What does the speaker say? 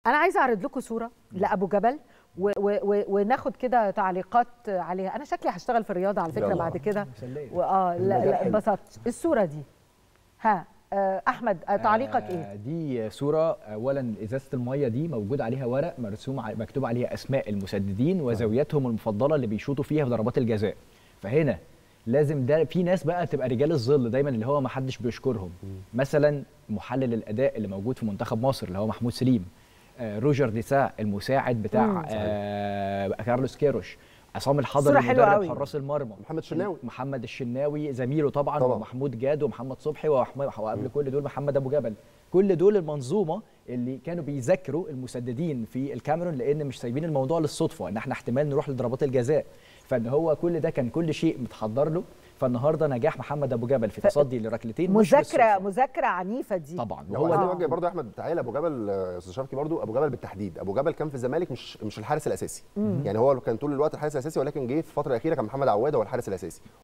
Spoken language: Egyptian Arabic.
انا عايزه اعرض لكم صوره لابو جبل و و و وناخد كده تعليقات عليها انا شكلي هشتغل في الرياضه على فكره يلا. بعد كده مسلية. واه لا المجال لا حلو. انبسطت الصوره دي ها آه، احمد آه، تعليقك ايه آه، دي صوره اولا ازازه الميه دي موجود عليها ورق مرسوم ع- مكتوب عليها اسماء المسددين وزاوياتهم المفضله اللي بيشوطوا فيها في ضربات الجزاء فهنا لازم ده في ناس بقى تبقى رجال الظل دايما اللي هو ما حدش بيشكرهم مثلا محلل الاداء اللي موجود في منتخب مصر اللي هو محمود سليم آه، روجر ديسا المساعد مم، بتاع صحيح. آه كارلوس كيروش عصام الحضري صورة حلوة مدرب قوي. حراس المرمى محمد شناوي. محمد الشناوي زميله طبعا, طبعاً. ومحمود جاد ومحمد صبحي وأحمد- وقبل كل دول محمد ابو جبل كل دول المنظومه اللي كانوا بيذاكروا المسددين في الكاميرون لان مش سايبين الموضوع للصدفه ان احنا احتمال نروح لضربات الجزاء فان هو كل ده كان كل شيء متحضر له فالنهارده نجاح محمد ابو جبل في تصدي لركلتين مش مذاكره بالصدفة. مذاكره عنيفه دي طبعا هو وهو عايز ده نوجه برضه يا احمد تعالى ابو جبل آه، يا استاذ شرقي برضه ابو جبل بالتحديد ابو جبل كان في الزمالك مش مش الحارس الاساسي يعني هو كان طول الوقت الحارس الاساسي ولكن جه في الفتره الاخيره كان محمد عواد هو الحارس الاساسي